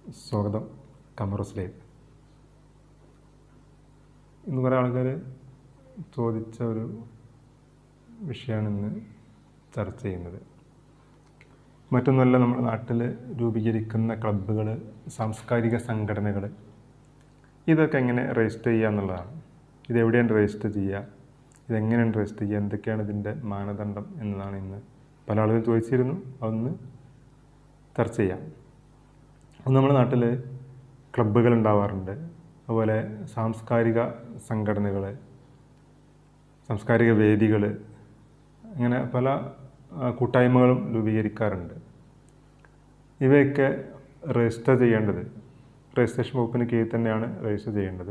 സ്വാഗതം കമറുസിലേക്ക് ഇന്ന് കുറേ ആൾക്കാർ ചോദിച്ച ഒരു വിഷയമാണ് ഇന്ന് ചർച്ച ചെയ്യുന്നത് മറ്റൊന്നുമല്ല നമ്മുടെ നാട്ടിൽ രൂപീകരിക്കുന്ന ക്ലബ്ബുകൾ സാംസ്കാരിക സംഘടനകൾ ഇതൊക്കെ എങ്ങനെ രജിസ്റ്റർ ചെയ്യുക എന്നുള്ളതാണ് ഇതെവിടെയാണ് രജിസ്റ്റർ ചെയ്യുക ഇതെങ്ങനെയാണ് രജിസ്റ്റർ ചെയ്യുക എന്തൊക്കെയാണ് ഇതിൻ്റെ മാനദണ്ഡം എന്നതാണ് ഇന്ന് പല ആളുകൾ ചോദിച്ചിരുന്നു അതൊന്ന് ചർച്ച ചെയ്യാം ഒന്ന് നമ്മുടെ നാട്ടിൽ ക്ലബ്ബുകൾ ഉണ്ടാവാറുണ്ട് അതുപോലെ സാംസ്കാരിക സംഘടനകൾ സാംസ്കാരിക വേദികൾ അങ്ങനെ പല ആ, കൂട്ടായ്മകളും രൂപീകരിക്കാറുണ്ട് ഇവയൊക്കെ രജിസ്റ്റർ ചെയ്യേണ്ടത് രജിസ്ട്രേഷൻ വകുപ്പിന് കീഴിൽ തന്നെയാണ് രജിസ്റ്റർ ചെയ്യേണ്ടത്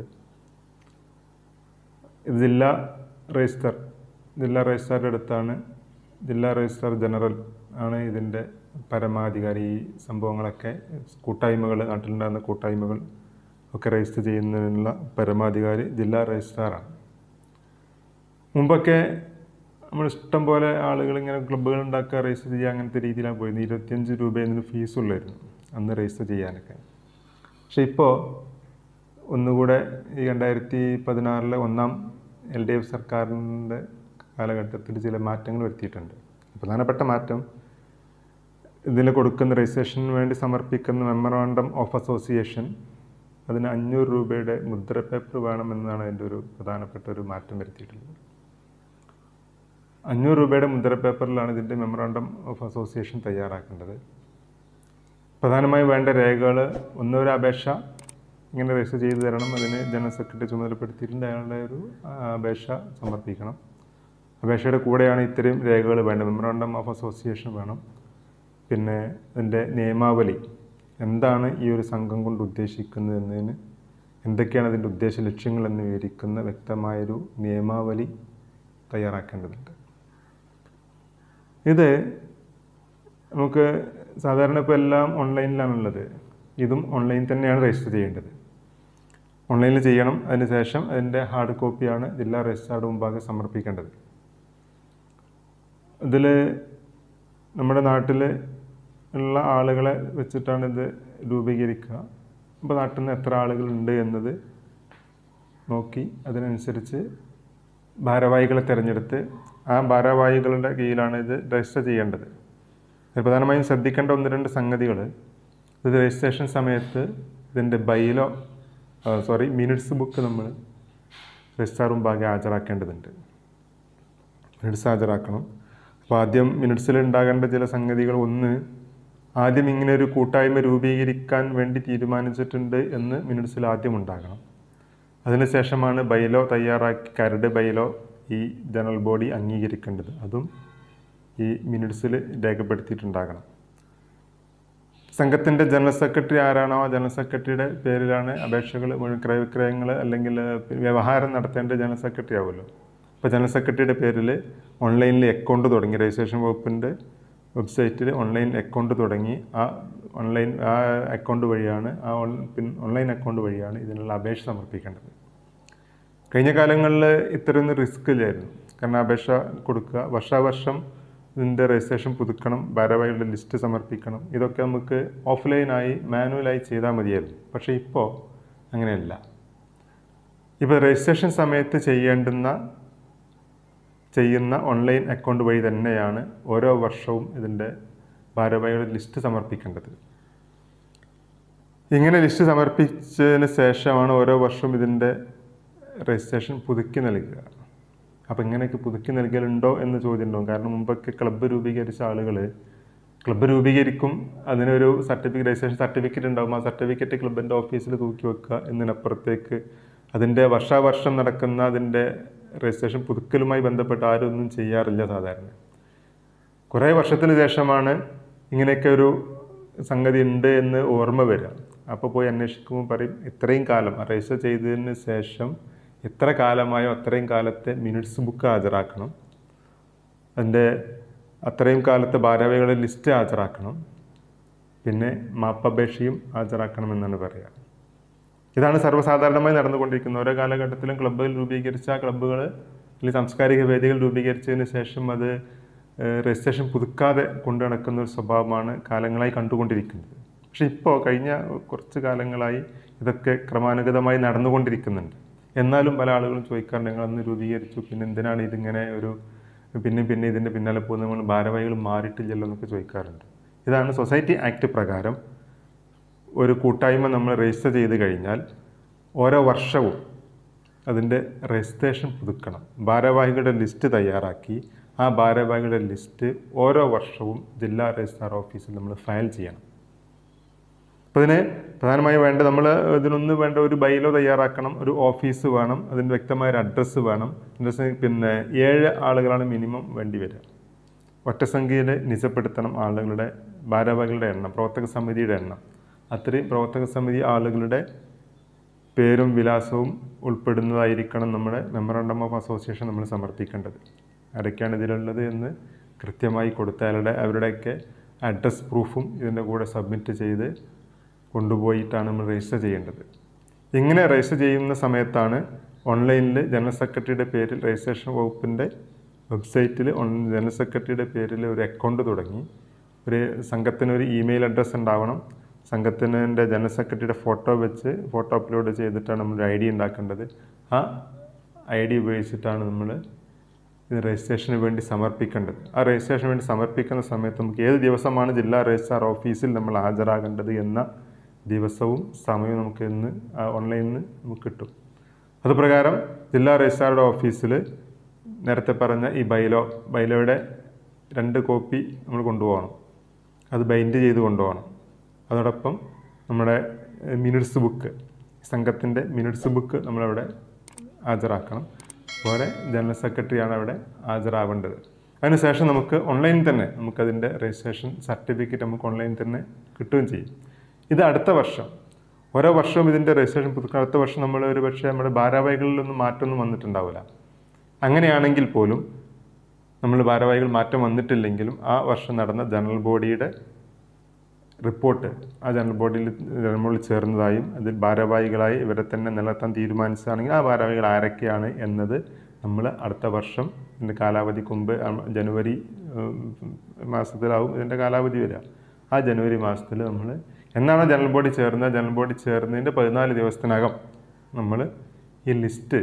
ഇത് ജില്ലാ രജിസ്റ്റർ ജില്ലാ രജിസ്ട്രാറുടെ അടുത്താണ് ജില്ലാ രജിസ്ട്രാർ ജനറൽ ആണ് ഇതിൻ്റെ പരമാധികാരി ഈ സംഭവങ്ങളൊക്കെ കൂട്ടായ്മകൾ നാട്ടിലുണ്ടാകുന്ന കൂട്ടായ്മകൾ ഒക്കെ രജിസ്റ്റർ ചെയ്യുന്നതിനുള്ള പരമാധികാരി ജില്ലാ രജിസ്ട്രാറാണ് മുമ്പൊക്കെ നമ്മൾ ഇഷ്ടം പോലെ ആളുകൾ ഇങ്ങനെ ക്ലബ്ബുകൾ ഉണ്ടാക്കുക രജിസ്റ്റർ ചെയ്യുക അങ്ങനത്തെ രീതിയിലാണ് പോയിരുന്നത് ഇരുപത്തിയഞ്ച് രൂപയെന്നൊരു ഫീസുള്ളായിരുന്നു അന്ന് രജിസ്റ്റർ ചെയ്യാനൊക്കെ പക്ഷെ ഇപ്പോൾ ഒന്നുകൂടെ ഈ രണ്ടായിരത്തി പതിനാറിലെ ഒന്നാം എൽ ഡി എഫ് സർക്കാരിൻ്റെ കാലഘട്ടത്തിൽ ചില മാറ്റങ്ങൾ വരുത്തിയിട്ടുണ്ട് പ്രധാനപ്പെട്ട മാറ്റം ഇതിൽ കൊടുക്കുന്ന രജിസ്ട്രേഷന് വേണ്ടി സമർപ്പിക്കുന്ന മെമ്മറാണ്ടം ഓഫ് അസോസിയേഷൻ അതിന് അഞ്ഞൂറ് രൂപയുടെ മുദ്ര പേപ്പർ വേണമെന്നാണ് അതിൻ്റെ ഒരു പ്രധാനപ്പെട്ട ഒരു മാറ്റം വരുത്തിയിട്ടുള്ളത് അഞ്ഞൂറ് രൂപയുടെ മുദ്ര പേപ്പറിലാണ് ഇതിൻ്റെ മെമ്മറാണ്ടം ഓഫ് അസോസിയേഷൻ തയ്യാറാക്കേണ്ടത് പ്രധാനമായും വേണ്ട രേഖകൾ ഒന്ന് ഒരു അപേക്ഷ ഇങ്ങനെ രജിസ്റ്റർ ചെയ്തു തരണം അതിന് ജനറൽ സെക്രട്ടറി ചുമതലപ്പെടുത്തിയിട്ടുണ്ട് അയാളുടെ ഒരു ആ, അപേക്ഷ സമർപ്പിക്കണം അപേക്ഷയുടെ കൂടെയാണ് ഇത്രയും രേഖകൾ വേണ്ടത് മെമ്മറാണ്ടം ഓഫ് അസോസിയേഷൻ വേണം പിന്നെ അതിൻ്റെ നിയമാവലി എന്താണ് ഈ ഒരു സംഘം കൊണ്ട് ഉദ്ദേശിക്കുന്നത് എന്നതിന് എന്തൊക്കെയാണ് അതിൻ്റെ ഉദ്ദേശ ലക്ഷ്യങ്ങൾ എന്ന് വിവരിക്കുന്ന വ്യക്തമായൊരു നിയമാവലി തയ്യാറാക്കേണ്ടതുണ്ട് ഇത് നമുക്ക് സാധാരണ ഇപ്പോൾ എല്ലാം ഓൺലൈനിലാണുള്ളത് ഇതും ഓൺലൈൻ തന്നെയാണ് രജിസ്റ്റർ ചെയ്യേണ്ടത് ഓൺലൈനിൽ ചെയ്യണം അതിന് ശേഷം അതിൻ്റെ ഹാർഡ് കോപ്പിയാണ് ജില്ലാ രജിസ്ട്രാറുടെ മുമ്പാകെ സമർപ്പിക്കേണ്ടത് ഇതിൽ നമ്മുടെ നാട്ടിൽ ഉള്ള ആളുകളെ വെച്ചിട്ടാണ് ഇത് രൂപീകരിക്കുക അപ്പോൾ നാട്ടിൽ നിന്ന് എത്ര ആളുകളുണ്ട് എന്നത് നോക്കി അതിനനുസരിച്ച് ഭാരവാഹികളെ തിരഞ്ഞെടുത്ത് ആ ഭാരവാഹികളുടെ കീഴിലാണ് ഇത് രജിസ്റ്റർ ചെയ്യേണ്ടത് ഇതിൽ പ്രധാനമായും ശ്രദ്ധിക്കേണ്ട ഒന്ന് രണ്ട് സംഗതികൾ ഇത് രജിസ്ട്രേഷൻ സമയത്ത് ഇതിൻ്റെ ബൈലോ സോറി മിനിറ്റ്സ് ബുക്ക് നമ്മൾ രജിസ്ട്രാർ മുമ്പാകെ ഹാജരാക്കേണ്ടതുണ്ട് മിനിറ്റ്സ് ഹാജരാക്കണം അപ്പോൾ ആദ്യം മിനിറ്റ്സിൽ ഉണ്ടാകേണ്ട ചില സംഗതികൾ ഒന്ന് ആദ്യം ഇങ്ങനെ ഒരു കൂട്ടായ്മ രൂപീകരിക്കാൻ വേണ്ടി തീരുമാനിച്ചിട്ടുണ്ട് എന്ന് മിനിറ്റ്സിൽ ആദ്യം ഉണ്ടാകണം അതിനുശേഷമാണ് ബൈലോ തയ്യാറാക്കി കരട് ബൈലോ ഈ ജനറൽ ബോഡി അംഗീകരിക്കേണ്ടത് അതും ഈ മിനിറ്റ്സിൽ രേഖപ്പെടുത്തിയിട്ടുണ്ടാകണം സംഘത്തിൻ്റെ ജനറൽ സെക്രട്ടറി ആരാണോ ആ ജനറൽ സെക്രട്ടറിയുടെ പേരിലാണ് അപേക്ഷകൾ മുഴുവൻ ക്രയവിക്രയങ്ങൾ അല്ലെങ്കിൽ വ്യവഹാരം നടത്തേണ്ട ജനറൽ സെക്രട്ടറി ആവുമല്ലോ അപ്പോൾ ജനറൽ സെക്രട്ടറിയുടെ പേരിൽ ഓൺലൈനിൽ അക്കൗണ്ട് തുടങ്ങി രജിസ്ട്രേഷൻ വകുപ്പിൻ്റെ വെബ്സൈറ്റിൽ ഓൺലൈൻ അക്കൗണ്ട് തുടങ്ങി ആ ഓൺലൈൻ ആ അക്കൗണ്ട് വഴിയാണ് ആ ഓൺ പിൻ ഓൺലൈൻ അക്കൗണ്ട് വഴിയാണ് ഇതിനുള്ള അപേക്ഷ സമർപ്പിക്കേണ്ടത് കഴിഞ്ഞ കാലങ്ങളിൽ ഇത്രയൊന്നും റിസ്ക് ഇല്ലായിരുന്നു കാരണം അപേക്ഷ കൊടുക്കുക വർഷാവർഷം ഇതിൻ്റെ രജിസ്ട്രേഷൻ പുതുക്കണം ഭാരവാഹികളുടെ ലിസ്റ്റ് സമർപ്പിക്കണം ഇതൊക്കെ നമുക്ക് ഓഫ്ലൈനായി മാനുവലായി ചെയ്താൽ മതിയായിരുന്നു പക്ഷേ ഇപ്പോൾ അങ്ങനെയല്ല ഇപ്പോൾ രജിസ്ട്രേഷൻ സമയത്ത് ചെയ്യേണ്ടുന്ന ചെയ്യുന്ന ഓൺലൈൻ അക്കൗണ്ട് വഴി തന്നെയാണ് ഓരോ വർഷവും ഇതിൻ്റെ ഭാരവാഹികളുടെ ലിസ്റ്റ് സമർപ്പിക്കേണ്ടത് ഇങ്ങനെ ലിസ്റ്റ് സമർപ്പിച്ചതിന് ശേഷമാണ് ഓരോ വർഷവും ഇതിൻ്റെ രജിസ്ട്രേഷൻ പുതുക്കി നൽകുക അപ്പോൾ ഇങ്ങനെയൊക്കെ പുതുക്കി നൽകലുണ്ടോ എന്ന് ചോദ്യം ഉണ്ടാവും കാരണം മുമ്പൊക്കെ ക്ലബ്ബ് രൂപീകരിച്ച ആളുകൾ ക്ലബ്ബ് രൂപീകരിക്കും അതിനൊരു സർട്ടിഫിക്കറ്റ് രജിസ്ട്രേഷൻ സർട്ടിഫിക്കറ്റ് ഉണ്ടാവും ആ സർട്ടിഫിക്കറ്റ് ക്ലബിൻ്റെ ഓഫീസിൽ തൂക്കി വെക്കുക എന്നതിനപ്പുറത്തേക്ക് അതിൻ്റെ വർഷാവർഷം നടക്കുന്ന അതിൻ്റെ രജിസ്ട്രേഷൻ പുതുക്കലുമായി ബന്ധപ്പെട്ട് ആരും ഒന്നും ചെയ്യാറില്ല സാധാരണ കുറേ വർഷത്തിന് ശേഷമാണ് ഇങ്ങനെയൊക്കെ ഒരു സംഗതി ഉണ്ട് എന്ന് ഓർമ്മ വരിക അപ്പോൾ പോയി അന്വേഷിക്കുമ്പോൾ പറയും ഇത്രയും കാലം രജിസ്റ്റർ ചെയ്തതിന് ശേഷം എത്ര കാലമായോ അത്രയും കാലത്തെ മിനിറ്റ്സ് ബുക്ക് ഹാജരാക്കണം അതിൻ്റെ അത്രയും കാലത്തെ ഭാരവാഹികളുടെ ലിസ്റ്റ് ഹാജരാക്കണം പിന്നെ മാപ്പപേക്ഷയും ഹാജരാക്കണമെന്നാണ് പറയുക ഇതാണ് സർവ്വസാധാരണമായി നടന്നുകൊണ്ടിരിക്കുന്നത് ഓരോ കാലഘട്ടത്തിലും ക്ലബ്ബുകൾ രൂപീകരിച്ച ആ ക്ലബ്ബുകൾ അല്ലെങ്കിൽ സാംസ്കാരിക വേദികൾ രൂപീകരിച്ചതിന് ശേഷം അത് ഏഹ്, രജിസ്ട്രേഷൻ പുതുക്കാതെ കൊണ്ടു നടക്കുന്ന ഒരു സ്വഭാവമാണ് കാലങ്ങളായി കണ്ടുകൊണ്ടിരിക്കുന്നത് പക്ഷെ ഇപ്പോൾ കഴിഞ്ഞ കുറച്ച് കാലങ്ങളായി ഇതൊക്കെ ക്രമാനുഗതമായി നടന്നുകൊണ്ടിരിക്കുന്നുണ്ട് എന്നാലും പല ആളുകളും ചോദിക്കാറുണ്ട് ഞങ്ങൾ അന്ന് രൂപീകരിച്ചു പിന്നെ എന്തിനാണ് ഇതിങ്ങനെ ഒരു പിന്നെ പിന്നെ ഇതിൻ്റെ പിന്നാലെ പോകുന്ന നമ്മൾ ഭാരവാഹികൾ മാറിയിട്ടില്ലല്ലോ എന്നൊക്കെ ചോദിക്കാറുണ്ട് ഇതാണ് സൊസൈറ്റി ആക്ട് പ്രകാരം ഒരു കൂട്ടായ്മ നമ്മൾ രജിസ്റ്റർ ചെയ്ത് കഴിഞ്ഞാൽ ഓരോ വർഷവും അതിൻ്റെ രജിസ്ട്രേഷൻ പുതുക്കണം ഭാരവാഹികളുടെ ലിസ്റ്റ് തയ്യാറാക്കി ആ ഭാരവാഹികളുടെ ലിസ്റ്റ് ഓരോ വർഷവും ജില്ലാ രജിസ്ട്രാർ ഓഫീസിൽ നമ്മൾ ഫയൽ ചെയ്യണം അപ്പോൾ ഇതിന് പ്രധാനമായും വേണ്ട നമ്മൾ ഇതിനൊന്ന് വേണ്ട ഒരു ബൈലോ തയ്യാറാക്കണം ഒരു ഓഫീസ് വേണം അതിന് വ്യക്തമായ ഒരു അഡ്രസ്സ് വേണം അഡ്രസ്സ് പിന്നെ ഏഴ് ആളുകളാണ് മിനിമം വേണ്ടി വരിക ഒറ്റസംഖ്യയിൽ നിജപ്പെടുത്തണം ആളുകളുടെ ഭാരവാഹികളുടെ എണ്ണം പ്രവർത്തക സമിതിയുടെ എണ്ണം അത്രയും പ്രവർത്തക സമിതി ആളുകളുടെ പേരും വിലാസവും ഉൾപ്പെടുന്നതായിരിക്കണം നമ്മുടെ മെമ്മറാണ്ടം ഓഫ് അസോസിയേഷൻ നമ്മൾ സമർപ്പിക്കേണ്ടത് ആരൊക്കെയാണ് ഇതിലുള്ളത് എന്ന് കൃത്യമായി കൊടുത്താലുടെ അവരുടെയൊക്കെ അഡ്രസ് പ്രൂഫും ഇതിൻ്റെ കൂടെ സബ്മിറ്റ് ചെയ്ത് കൊണ്ടുപോയിട്ടാണ് നമ്മൾ രജിസ്റ്റർ ചെയ്യേണ്ടത് ഇങ്ങനെ രജിസ്റ്റർ ചെയ്യുന്ന സമയത്താണ് ഓൺലൈനിൽ ജനറൽ സെക്രട്ടറിയുടെ പേരിൽ രജിസ്ട്രേഷൻ വകുപ്പിൻ്റെ വെബ്സൈറ്റിൽ ജനറൽ സെക്രട്ടറിയുടെ പേരിൽ ഒരു അക്കൗണ്ട് തുടങ്ങി ഒരു സംഘത്തിന് ഒരു ഇമെയിൽ അഡ്രസ്സ് ഉണ്ടാവണം സംഘത്തിൻ്റെ ജനറൽ സെക്രട്ടറിയുടെ ഫോട്ടോ വെച്ച് ഫോട്ടോ അപ്ലോഡ് ചെയ്തിട്ടാണ് നമ്മൾ ഐ ഡി ഉണ്ടാക്കേണ്ടത് ആ ഐ ഡി ഉപയോഗിച്ചിട്ടാണ് നമ്മൾ ഇത് രജിസ്ട്രേഷന് വേണ്ടി സമർപ്പിക്കേണ്ടത് ആ രജിസ്ട്രേഷന് വേണ്ടി സമർപ്പിക്കുന്ന സമയത്ത് നമുക്ക് ഏത് ദിവസമാണ് ജില്ലാ രജിസ്ട്രാർ ഓഫീസിൽ നമ്മൾ ഹാജരാകേണ്ടത് എന്ന ദിവസവും സമയവും നമുക്ക് ഇന്ന് ഓൺലൈനിൽ നിന്ന് നമുക്ക് കിട്ടും അതുപ്രകാരം ജില്ലാ രജിസ്ട്രാറുടെ ഓഫീസിൽ നേരത്തെ പറഞ്ഞ ഈ ബൈലോ ബൈലോയുടെ രണ്ട് കോപ്പി നമ്മൾ കൊണ്ടുപോകണം അത് ബൈൻഡ് ചെയ്ത് കൊണ്ടുപോകണം അതോടൊപ്പം നമ്മുടെ മിനിറ്റ്സ് ബുക്ക് സംഘത്തിൻ്റെ മിനിറ്റ്സ് ബുക്ക് നമ്മളവിടെ ഹാജരാക്കണം അതുപോലെ ജനറൽ സെക്രട്ടറിയാണ് അവിടെ ഹാജരാവേണ്ടത് അതിനുശേഷം നമുക്ക് ഓൺലൈനിൽ തന്നെ നമുക്കതിൻ്റെ രജിസ്ട്രേഷൻ സർട്ടിഫിക്കറ്റ് നമുക്ക് ഓൺലൈനിൽ തന്നെ കിട്ടുകയും ചെയ്യും ഇത് അടുത്ത വർഷം ഓരോ വർഷവും ഇതിൻ്റെ രജിസ്ട്രേഷൻ പുതുക്കുക അടുത്ത വർഷം നമ്മൾ ഒരു പക്ഷേ നമ്മുടെ ഭാരവാഹികളിലൊന്നും മാറ്റമൊന്നും വന്നിട്ടുണ്ടാവില്ല അങ്ങനെയാണെങ്കിൽ പോലും നമ്മൾ ഭാരവാഹികൾ മാറ്റം വന്നിട്ടില്ലെങ്കിലും ആ വർഷം നടന്ന ജനറൽ ബോഡിയുടെ റിപ്പോർട്ട് ആ ജനറൽ ബോഡിയിൽ ജനറൽ ബോഡിയിൽ ചേർന്നതായും അതിൽ ഭാരവാഹികളായി ഇവരെ തന്നെ നിലനിർത്താൻ തീരുമാനിച്ചതാണെങ്കിൽ ആ ഭാരവാഹികൾ ആരൊക്കെയാണ് എന്നത് നമ്മൾ അടുത്ത വർഷം ഇതിൻ്റെ കാലാവധിക്ക് മുമ്പ് ആ- ജനുവരി ഉം, മാസത്തിലാവും ഇതിൻ്റെ കാലാവധി വരിക ആ ജനുവരി മാസത്തിൽ നമ്മൾ എന്നാണ് ജനറൽ ബോഡി ചേർന്നത് ജനറൽ ബോഡി ചേർന്നതിൻ്റെ പതിനാല് ദിവസത്തിനകം നമ്മൾ ഈ ലിസ്റ്റ്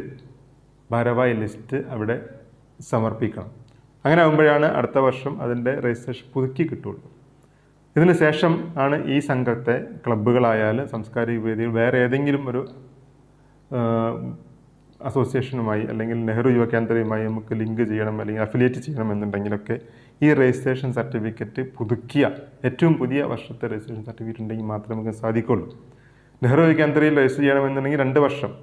ഭാരവാഹി ലിസ്റ്റ് അവിടെ സമർപ്പിക്കണം അങ്ങനെ ആകുമ്പോഴാണ് അടുത്ത വർഷം അതിൻ്റെ രജിസ്ട്രേഷൻ പുതുക്കി കിട്ടുള്ളൂ ഇതിന് ശേഷം ആണ് ഈ സംഘത്തെ ക്ലബ്ബുകളായാലും സാംസ്കാരിക വേദികൾ വേറെ ഏതെങ്കിലും ഒരു അസോസിയേഷനുമായി അല്ലെങ്കിൽ നെഹ്റു യുവ കേന്ദ്രയുമായി നമുക്ക് ലിങ്ക് ചെയ്യണം അല്ലെങ്കിൽ അഫിലിയേറ്റ് ചെയ്യണം എന്നുണ്ടെങ്കിലൊക്കെ ഈ രജിസ്ട്രേഷൻ സർട്ടിഫിക്കറ്റ് പുതുക്കിയ ഏറ്റവും പുതിയ വർഷത്തെ രജിസ്ട്രേഷൻ സർട്ടിഫിക്കറ്റ് ഉണ്ടെങ്കിൽ മാത്രമേ നമുക്ക് സാധിക്കുള്ളൂ നെഹ്റു യുവ കേന്ദ്രയിൽ രജിസ്റ്റർ ചെയ്യണമെന്നുണ്ടെങ്കിൽ രണ്ട് വർഷം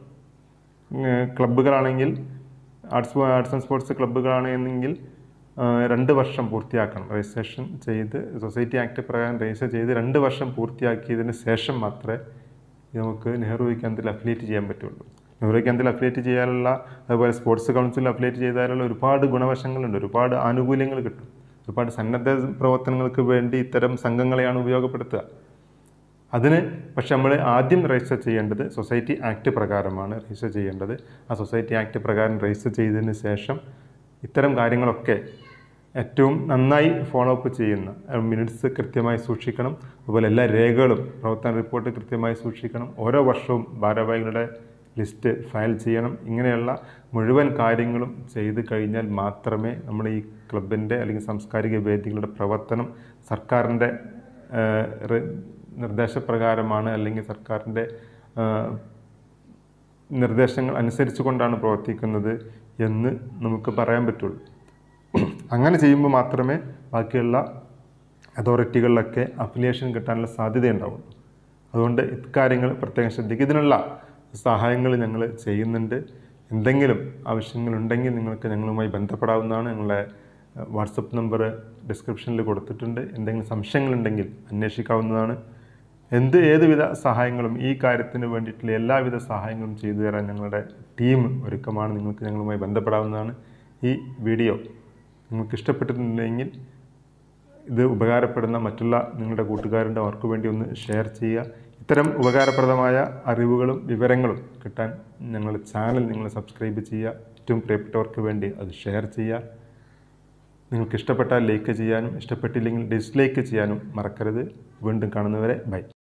ഏഹ് ക്ലബ്ബുകളാണെങ്കിൽ ആർട്സ് ആർട്സ് ആൻഡ് സ്പോർട്സ് ക്ലബ്ബുകളാണെങ്കിൽ ഏഹ് രണ്ട് വർഷം പൂർത്തിയാക്കണം രജിസ്ട്രേഷൻ ചെയ്ത് സൊസൈറ്റി ആക്ട് പ്രകാരം രജിസ്റ്റർ ചെയ്ത് രണ്ട് വർഷം പൂർത്തിയാക്കിയതിന് ശേഷം മാത്രമേ നമുക്ക് നെഹ്റു കേന്ദ്രത്തിൽ അഫിലിയേറ്റ് ചെയ്യാൻ പറ്റുള്ളൂ നെഹ്റു കേന്ദ്രത്തിൽ അഫിലിയേറ്റ് ചെയ്യാനുള്ള അതുപോലെ സ്പോർട്സ് കൗൺസിലിൽ അഫിലിയേറ്റ് ചെയ്താലുള്ള ഒരുപാട് ഗുണവശങ്ങളുണ്ട് ഒരുപാട് ആനുകൂല്യങ്ങൾ കിട്ടും ഒരുപാട് സന്നദ്ധ പ്രവർത്തനങ്ങൾക്ക് വേണ്ടി ഇത്തരം സംഘങ്ങളെയാണ് ഉപയോഗപ്പെടുത്തുക അതിന് പക്ഷെ നമ്മൾ ആദ്യം രജിസ്റ്റർ ചെയ്യേണ്ടത് സൊസൈറ്റി ആക്ട് പ്രകാരമാണ് രജിസ്റ്റർ ചെയ്യേണ്ടത് ആ സൊസൈറ്റി ആക്ട് പ്രകാരം രജിസ്റ്റർ ചെയ്തതിന് ശേഷം ഇത്തരം കാര്യങ്ങളൊക്കെ ഏറ്റവും നന്നായി ഫോളോ അപ്പ് ചെയ്യുന്ന മിനിറ്റ്സ് കൃത്യമായി സൂക്ഷിക്കണം അതുപോലെ എല്ലാ രേഖകളും പ്രവർത്തന റിപ്പോർട്ട് കൃത്യമായി സൂക്ഷിക്കണം ഓരോ വർഷവും ഭാരവാഹികളുടെ ലിസ്റ്റ് ഫയൽ ചെയ്യണം ഇങ്ങനെയുള്ള മുഴുവൻ കാര്യങ്ങളും ചെയ്ത് കഴിഞ്ഞാൽ മാത്രമേ നമ്മൾ ഈ ക്ലബിൻ്റെ അല്ലെങ്കിൽ സാംസ്കാരിക വേദികളുടെ പ്രവർത്തനം സർക്കാരിൻ്റെ ഏഹ്, റെ- നിർദ്ദേശപ്രകാരമാണ് അല്ലെങ്കിൽ സർക്കാരിൻ്റെ ഏഹ്, നിർദ്ദേശങ്ങൾ അനുസരിച്ച് കൊണ്ടാണ് പ്രവർത്തിക്കുന്നത് എന്ന് നമുക്ക് പറയാൻ പറ്റുള്ളൂ അങ്ങനെ ചെയ്യുമ്പോൾ മാത്രമേ ബാക്കിയുള്ള അതോറിറ്റികളിലൊക്കെ അഫിലിയേഷൻ കിട്ടാനുള്ള സാധ്യതയുണ്ടാവുള്ളൂ അതുകൊണ്ട് ഇക്കാര്യങ്ങൾ പ്രത്യേകം ശ്രദ്ധിക്കുക ഇതിനുള്ള സഹായങ്ങൾ ഞങ്ങൾ ചെയ്യുന്നുണ്ട് എന്തെങ്കിലും ആവശ്യങ്ങളുണ്ടെങ്കിൽ നിങ്ങൾക്ക് ഞങ്ങളുമായി ബന്ധപ്പെടാവുന്നതാണ് ഞങ്ങളുടെ വാട്സപ്പ് നമ്പർ ഡിസ്ക്രിപ്ഷനിൽ കൊടുത്തിട്ടുണ്ട് എന്തെങ്കിലും സംശയങ്ങളുണ്ടെങ്കിൽ അന്വേഷിക്കാവുന്നതാണ് എന്ത് ഏതുവിധ സഹായങ്ങളും ഈ കാര്യത്തിന് വേണ്ടിയിട്ടുള്ള എല്ലാവിധ സഹായങ്ങളും ചെയ്തു തരാൻ ഞങ്ങളുടെ ടീം ഒരുക്കമാണ് നിങ്ങൾക്ക് ഞങ്ങളുമായി ബന്ധപ്പെടാവുന്നതാണ് ഈ വീഡിയോ നിങ്ങൾക്ക് ഇഷ്ടപ്പെട്ടിട്ടുണ്ടെങ്കിൽ ഇത് ഉപകാരപ്പെടുന്ന മറ്റുള്ള നിങ്ങളുടെ കൂട്ടുകാരുടെ അവർക്ക് വേണ്ടി ഒന്ന് ഷെയർ ചെയ്യുക ഇത്തരം ഉപകാരപ്രദമായ അറിവുകളും വിവരങ്ങളും കിട്ടാൻ ഞങ്ങളുടെ ചാനൽ നിങ്ങൾ സബ്സ്ക്രൈബ് ചെയ്യുക ഏറ്റവും പ്രിയപ്പെട്ടവർക്ക് വേണ്ടി അത് ഷെയർ ചെയ്യുക നിങ്ങൾക്ക് ഇഷ്ടപ്പെട്ടാൽ ലൈക്ക് ചെയ്യാനും ഇഷ്ടപ്പെട്ടില്ലെങ്കിൽ ഡിസ്ലൈക്ക് ചെയ്യാനും മറക്കരുത് വീണ്ടും കാണുന്നവരെ ബൈ